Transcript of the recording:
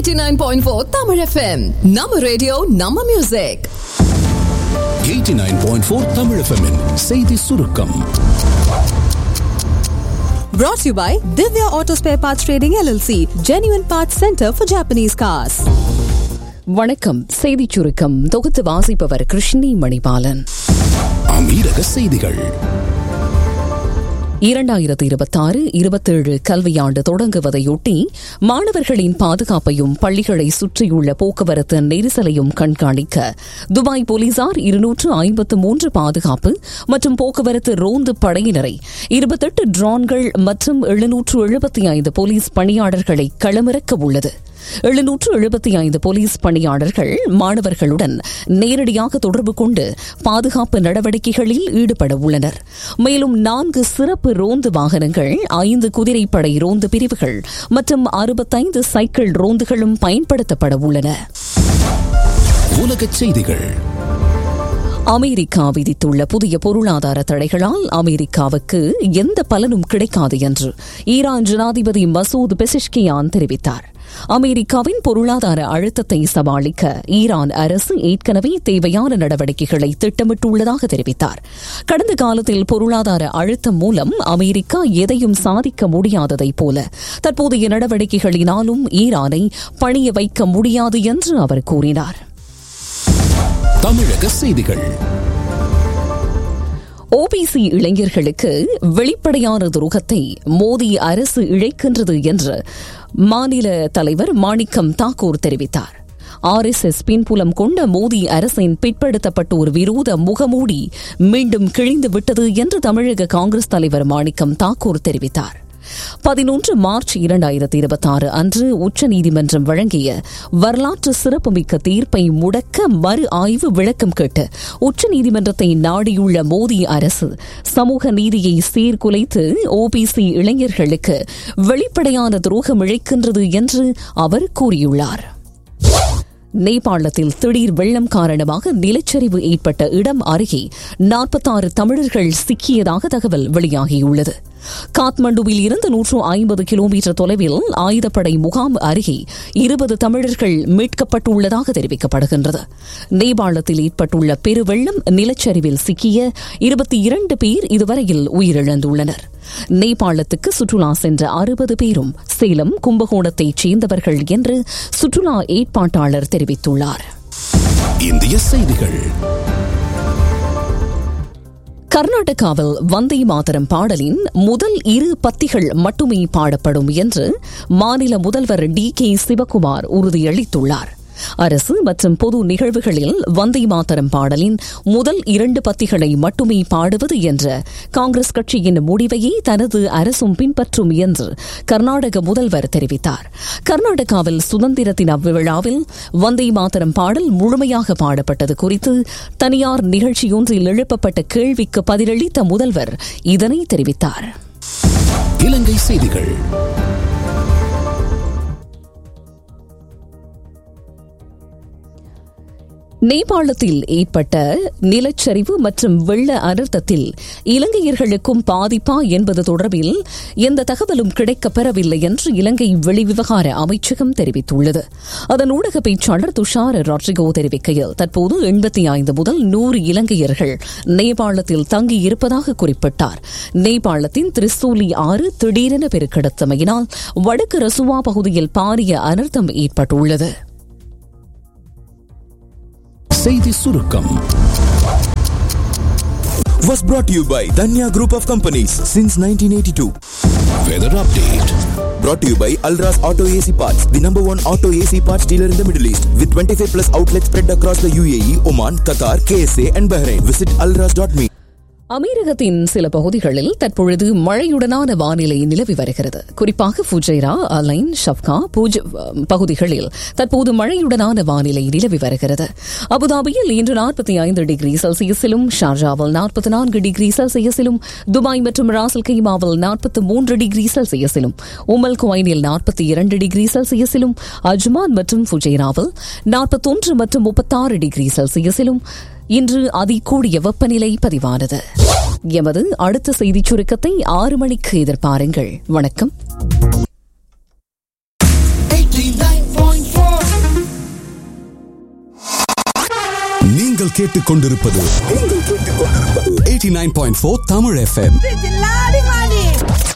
89.4 Tamil FM. நம்ம radio நம்ம music 89.4 Tamil FM -இன் செய்தி சுருக்கம் Brought to you by Divya Auto Spare Parts Trading LLC, Genuine Parts Center for Japanese cars. வணக்கம் செய்திச் சுருக்கம் தொகுத்து வாசிப்பவர் கிருஷ்ணி மணிபாலன் அமீரக செய்திகள் இரண்டாயிரத்து இருபத்தாறு இருபத்தேழு கல்வியாண்டு தொடங்குவதையொட்டி மாணவர்களின் பாதுகாப்பையும் பள்ளிகளை சுற்றியுள்ள போக்குவரத்து நெரிசலையும் கண்காணிக்க துபாய் போலீசார் இருநூற்று ஐம்பத்து மூன்று பாதுகாப்பு மற்றும் போக்குவரத்து ரோந்து படையினரை இருபத்தெட்டு ட்ரோன்கள் மற்றும் எழுநூற்று எழுபத்தி ஐந்து போலீஸ் பணியாளர்களை களமிறக்க உள்ளது எழுநூற்று எழுபத்தி ஐந்து போலீஸ் பணியாளர்கள் மாணவர்களுடன் நேரடியாக தொடர்பு கொண்டு பாதுகாப்பு நடவடிக்கைகளில் ஈடுபட உள்ளனர் மேலும் நான்கு சிறப்பு ரோந்து வாகனங்கள் ஐந்து குதிரைப்படை ரோந்து பிரிவுகள் மற்றும் அறுபத்தைந்து சைக்கிள் ரோந்துகளும் பயன்படுத்தப்பட உள்ளன உலகச் செய்திகள் அமெரிக்கா விதித்துள்ள புதிய பொருளாதார தடைகளால் அமெரிக்காவுக்கு எந்த பலனும் கிடைக்காது என்று ஈரான் ஜனாதிபதி மசூத் பெசிஷ்கியான் தெரிவித்தார் அமெரிக்காவின் பொருளாதார அழுத்தத்தை சமாளிக்க ஈரான் அரசு ஏற்கனவே தேவையான நடவடிக்கைகளை திட்டமிட்டுள்ளதாக தெரிவித்தார் கடந்த காலத்தில் பொருளாதார அழுத்தம் மூலம் அமெரிக்கா எதையும் சாதிக்க முடியாததைப் போல தற்போதைய நடவடிக்கைகளினாலும் ஈரானை பணிய வைக்க முடியாது என்று அவர் கூறினார் தமிழக செய்திகள் ஓபிசி இளைஞர்களுக்கு வெளிப்படையான துரோகத்தை மோடி அரசு இழைக்கின்றது என்று மாநில தலைவர் மாணிக்கம் தாக்கூர் தெரிவித்தார் ஆர் எஸ் எஸ் பின்புலம் கொண்ட மோடி அரசின் பிற்படுத்தப்பட்டோர் விரோத முகமூடி மீண்டும் கிழிந்து விட்டது என்று தமிழக காங்கிரஸ் தலைவர் மாணிக்கம் தாக்கூர் தெரிவித்தார் பதினொன்று மார்ச் இரண்டாயிரத்தி இருபத்தி ஆறு அன்று உச்சநீதிமன்றம் வழங்கிய வரலாற்று சிறப்புமிக்க தீர்ப்பை முடக்க மறு ஆய்வு விளக்கம் கேட்டு உச்சநீதிமன்றத்தை நாடியுள்ள மோடி அரசு சமூக நீதியை சீர்குலைத்து ஓபிசி இளைஞர்களுக்கு வெளிப்படையான துரோகம் இழைக்கின்றது என்று அவர் கூறியுள்ளார் நேபாளத்தில் திடீர் வெள்ளம் காரணமாக நிலச்சரிவு ஏற்பட்ட இடம் அருகே நாற்பத்தாறு தமிழர்கள் சிக்கியதாக தகவல் வெளியாகியுள்ளது காத்மண்டுவில் இருந்து நூற்று ஐம்பது கிலோமீட்டர் தொலைவில் ஆயுதப்படை முகாம் அருகே இருபது தமிழர்கள் மீட்கப்பட்டுள்ளதாக தெரிவிக்கப்படுகின்றது நேபாளத்தில் ஏற்பட்டுள்ள பெருவெள்ளம் நிலச்சரிவில் சிக்கிய இருபத்தி இரண்டு பேர் இதுவரையில் உயிரிழந்துள்ளனர் நேபாளத்துக்கு சுற்றுலா சென்ற அறுபது பேரும் சேலம் கும்பகோணத்தைச் சேர்ந்தவர்கள் என்று சுற்றுலா ஏற்பாட்டாளர் தெரிவித்துள்ளார் இந்திய செய்திகள் கர்நாடகாவில் வந்தே மாதரம் பாடலின் முதல் இரு பத்திகள் மட்டுமே பாடப்படும் என்று மாநில முதல்வர் டி கே சிவகுமார் உறுதியளித்துள்ளார் அரசு மற்றும் பொது நிகழ்வுகளில் வந்தே மாதரம் பாடலின் முதல் இரண்டு பத்திகளை மட்டுமே பாடுவது என்ற காங்கிரஸ் கட்சியின் முடிவையே தனது அரசும் பின்பற்றும் என்று கர்நாடக முதல்வர் தெரிவித்தார் கர்நாடகாவில் சுதந்திர தின விழாவில் வந்தே மாதரம் பாடல் முழுமையாக பாடப்பட்டது குறித்து தனியார் நிகழ்ச்சியொன்றில் எழுப்பப்பட்ட கேள்விக்கு பதிலளித்த முதல்வர் இதனை தெரிவித்தார் இலங்கை செய்திகள் நேபாளத்தில் ஏற்பட்ட நிலச்சரிவு மற்றும் வெள்ள அனர்த்தத்தில் இலங்கையர்களுக்கும் பாதிப்பா என்பது தொடர்பில் எந்த தகவலும் கிடைக்கப்பெறவில்லை என்று இலங்கை வெளிவிவகார அமைச்சகம் தெரிவித்துள்ளது அதன் ஊடக பேச்சாளர் துஷார் ராட்ரிகோ தெரிவிக்கையில் தற்போது எண்பத்தி ஐந்து முதல் நூறு இலங்கையர்கள் நேபாளத்தில் தங்கியிருப்பதாக குறிப்பிட்டார் நேபாளத்தின் திரிசூலி ஆறு திடீரென பெருக்கெடுத்தமையினால் வடக்கு ரசுவா பகுதியில் பாரிய அனர்த்தம் ஏற்பட்டுள்ளது செய்தி சுருக்கம் was brought to you by Danya Group of Companies since 1982. Weather update Brought to you by Alras Auto AC Parts, the number one auto AC parts dealer in the Middle East, with 25 plus outlets spread across the UAE, Oman, Qatar, KSA, and Bahrain. Visit alras.me. அமீரகத்தின் சில பகுதிகளில் தற்பொழுது மழையுடனான வானிலை நிலவி வருகிறது குறிப்பாக Fujairah align ஷப்கா பூஜ் பகுதிகளில் தற்போது மழையுடனான வானிலை நிலவி வருகிறது அபுதாபியில் இன்று நாற்பத்தி ஐந்து டிகிரி செல்சியஸிலும் ஷார்ஜாவில் நாற்பத்தி நான்கு டிகிரி செல்சியஸிலும் துபாய் மற்றும் ராசல் கைமாவில் நாற்பத்தி மூன்று டிகிரி செல்சியஸிலும் உமல் குவைனில் நாற்பத்தி இரண்டு டிகிரி செல்சியஸிலும் அஜ்மான் மற்றும் ஃபுஜைராவில் நாற்பத்தொன்று மற்றும் முப்பத்தாறு டிகிரி செல்சியஸிலும் இன்று அதிகூடிய வெப்பநிலை பதிவானது எமது அடுத்த செய்திச் சுருக்கத்தை ஆறு மணிக்கு எதிர்பாருங்கள் வணக்கம் 89.4 நீங்கள் கேட்டுக்கொண்டிருப்பது நீங்கள் கேட்டுக்கொண்டிருப்பது 89.4 தமிழ் எஃப்எம்